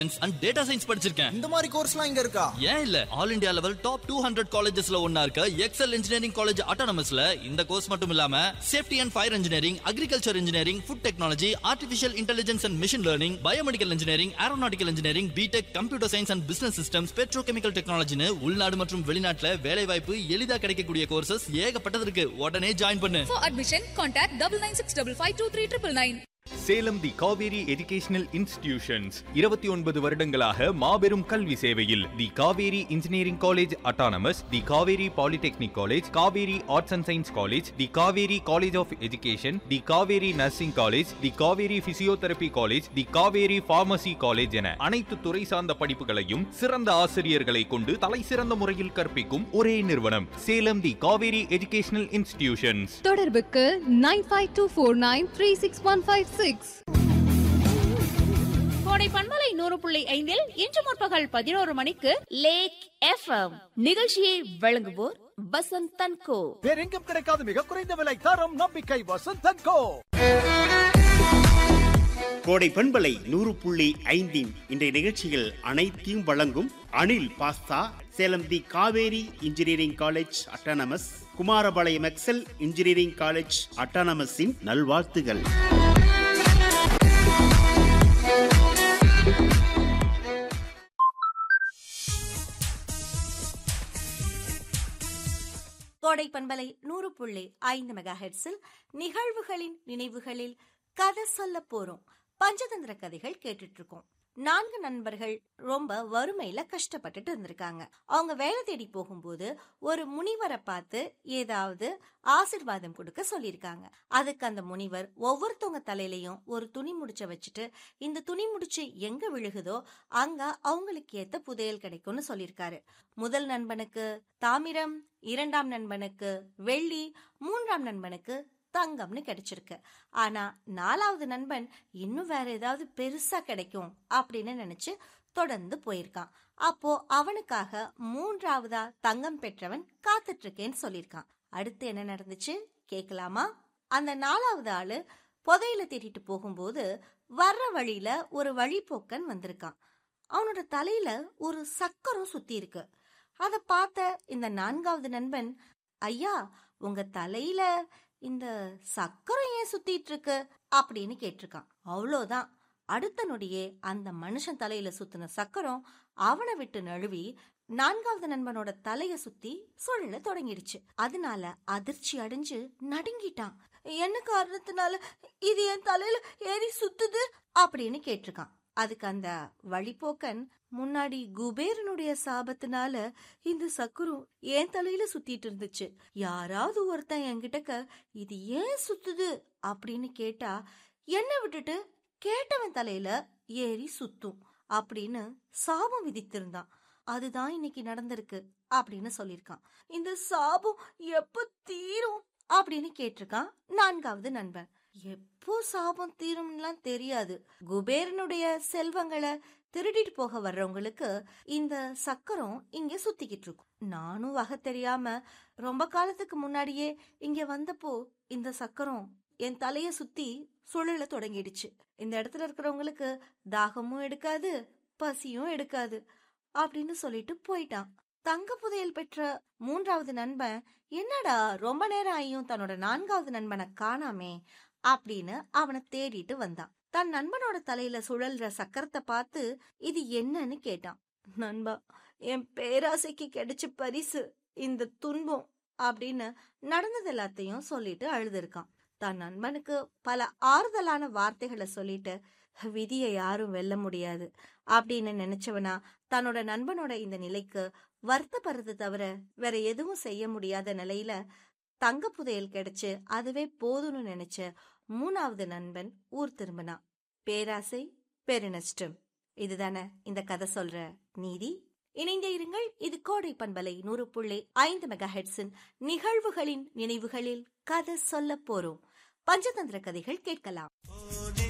And data science படிச்சிருக்கேன் இந்த மாதிரி கோர்ஸ்லாம் இங்க இருக்கா ஏன் இல்ல all India level top two hundred காலேஜஸ்ல ஒன்னா இருக்க எக்ஸல் இன்ஜினியரிங் காலேஜ் ஆட்டோனமஸ்ல இந்த கோர்ஸ் மட்டும் இல்லாம safety and fire engineering agriculture engineering food technology artificial intelligence and machine learning biomedical engineering aeronautical engineering BTech computer science and business systems petrochemical டெக்னாலஜின்னு உள்நாடு மற்றும் வெளிநாட்டுல வேலை வாய்ப்பு எளிதா கிடைக்கக்கூடிய கோர்சஸ் ஏகப்பட்டது இருக்கு உடனே ஜாயின் பண்ணு For admission, contact double nine six double five two three triple nine. Salem the Kaveri educational institutions இருபத்தி ஒன்பது வருடங்களாக மாபெரும் கல்வி சேவையில் the Kaveri engineering college autonomous the Kaveri polytechnic college Kaveri arts and science college the Kaveri college of education the Kaveri nursing college the Kaveri physiotherapy college the Kaveri pharmacy college என அனைத்து துறை சார்ந்த படிப்புகளையும் சிறந்த ஆசிரியர்களை கொண்டு தலை சிறந்த முறையில் கற்பிக்கும் ஒரே நிறுவனம் Salem the Kaveri educational institutions தொடர்புக்கு nine five two four nine three six one five six கோடை பண்பலை நூறு புள்ளி ஐந்தில் இன்று முற்பகல் பதினோரு மணிக்கு லேக் எஃப்எம் நிகழ்ச்சியை வழங்குவோர் வசந்த் தன்கோ வேறெங்கும் கிடைக்காத மிக குறைந்த விலை தரம் நம்பிக்கை வசந்தன் கோ கோடை பண்பலை நூறு புள்ளி ஐந்தின் இன்றைய நிகழ்ச்சியில் அனைத்தையும் வழங்கும் அனில் பாஸ்தா Salem the Kaveri engineering college autonomous Kumarapalayam Excel engineering college அட்டானமஸின் நல்வாழ்த்துகள் கோடை பண்பலை நூறு புள்ளி ஐந்து மெகா ஹெட்ஸில் நிகழ்வுகளின் நினைவுகளில் கதை சொல்ல போறோம் பஞ்சதந்திர கதைகள் கேட்டுட்டு இருக்கோம் நான்கு நண்பர்கள் ரொம்ப வறுமையில கஷ்டப்பட்டுட்டு இருந்திருக்காங்க அவங்க வேலை தேடி போகும்போது ஒரு முனிவரை பார்த்து ஏதாவது ஆசிர்வாதம் கொடுக்க சொல்லியிருக்காங்க அதுக்கு அந்த முனிவர் ஒவ்வொருத்தவங்க தலையிலையும் ஒரு துணி முடிச்ச வச்சுட்டு இந்த துணி முடிச்சு எங்க விழுகுதோ அங்க அவங்களுக்கு ஏத்த புதையல் கிடைக்கும்னு சொல்லியிருக்காரு முதல் நண்பனுக்கு தாமிரம் இரண்டாம் நண்பனுக்கு வெள்ளி மூன்றாம் நண்பனுக்கு தங்கம்னு கிடைச்சிருக்கு ஆனா நாலாவது நண்பன் இன்னும் வேற ஏதாவது பெருசா கிடைக்கும் அப்படின்னு நினைச்சு தொடர்ந்து போயிருக்கான் அப்போ அவனுக்காக மூன்றாவதா தங்கம் பெற்றவன் காத்துட்டு இருக்கேன்னு சொல்லியிருக்கான் அடுத்து என்ன நடந்துச்சு கேட்கலாமா அந்த நாலாவது ஆளு புதையில தேடிட்டு போகும்போது வர்ற வழியில ஒரு வழிபோக்கன் வந்திருக்கான் அவனோட தலையில ஒரு சக்கரம் சுத்தி இருக்கு அத பார்த்த இந்த நான்காவது நண்பன் ஐயா உங்க தலையில இந்த சக்கரம் ஏன் சுத்திட்டு இருக்கு அப்படின்னு கேட்டிருக்கான் அவ்வளோதான் அடுத்த நொடியே அந்த மனுஷன் தலையில சுத்தின சக்கரம் அவனை விட்டு நழுவி நான்காவது நண்பனோட தலைய சுத்தி சுழல தொடங்கிடுச்சு அதனால அதிர்ச்சி அடைஞ்சு நடுங்கிட்டான் என்ன காரணத்தினால இது என் தலையில ஏறி சுத்துது அப்படின்னு கேட்டிருக்கான் அதுக்கு அந்த வழிபோக்கன் முன்னாடி குபேரனுடைய சாபத்தினால இந்த சக்கரம் என் தலையில சுத்திட்டு இருந்துச்சு யாராவது ஒருத்தன் என்கிட்டக்க இது ஏன் சுத்துது அப்படின்னு கேட்டா என்ன விட்டுட்டு கேட்டவன் தலையில ஏறி சுத்தும் அப்படின்னு சாபம் விதித்திருந்தான் அதுதான் இன்னைக்கு நடந்திருக்கு அப்படின்னு சொல்லியிருக்கான் இந்த சாபம் எப்ப தீரும் அப்படின்னு கேட்டிருக்கான் நான்காவது நண்பன் எப்போ சாபம் தீரும்லாம் தெரியாது குபேரனுடைய செல்வங்களை திருடிட்டு போக வர்றவங்களுக்கு இந்த சக்கரம் இங்க சுத்திக்கிட்டு இருக்கும் நானும் வகை தெரியாம ரொம்ப காலத்துக்கு முன்னாடியே இங்க வந்தப்போ இந்த சக்கரம் என் தலைய சுத்தி சுழல தொடங்கிடுச்சு இந்த இடத்துல இருக்கிறவங்களுக்கு தாகமும் எடுக்காது பசியும் எடுக்காது அப்படின்னு சொல்லிட்டு போயிட்டான் தங்க புதையல் பெற்ற மூன்றாவது நண்பன் என்னடா ரொம்ப நேரம் ஆகியும் தன்னோட நான்காவது நண்பனை காணாமே அப்படின்னு அவனை தேடிட்டு வந்தான் தன் நண்பனோட தலையில சுழல்ற சக்கரத்தை பார்த்து இது என்னன்னு கேட்டான் நண்பா என் பேராசைக்கு கிடைச்ச பரிசு இந்த துன்பம் அப்படின்னு நடந்தது எல்லாத்தையும் சொல்லிட்டு அழுதுருக்கான் தன் நண்பனுக்கு பல ஆறுதலான வார்த்தைகளை சொல்லிட்டு விதியை யாரும் வெல்ல முடியாது அப்படின்னு நினைச்சவனா தன்னோட நண்பனோட இந்த நிலைக்கு வருத்தப்படுறது தவிர வேற எதுவும் செய்ய முடியாத நிலையில தங்க புதையல் கிடைச்சு அதுவே போதும்னு நினைச்ச மூணாவது நண்பன் ஊர் திரும்பினான் பேராசை பெருநஷ்டம் இதுதானே இந்த கதை சொல்ற நீதி இணைந்தே இருங்கள் இது கோடை பண்பலை நூறு புள்ளி ஐந்து மெகா ஹெட்ஸின் நிகழ்வுகளின் நினைவுகளில் கதை சொல்ல போறோம் பஞ்சதந்திர கதைகள் கேட்கலாம்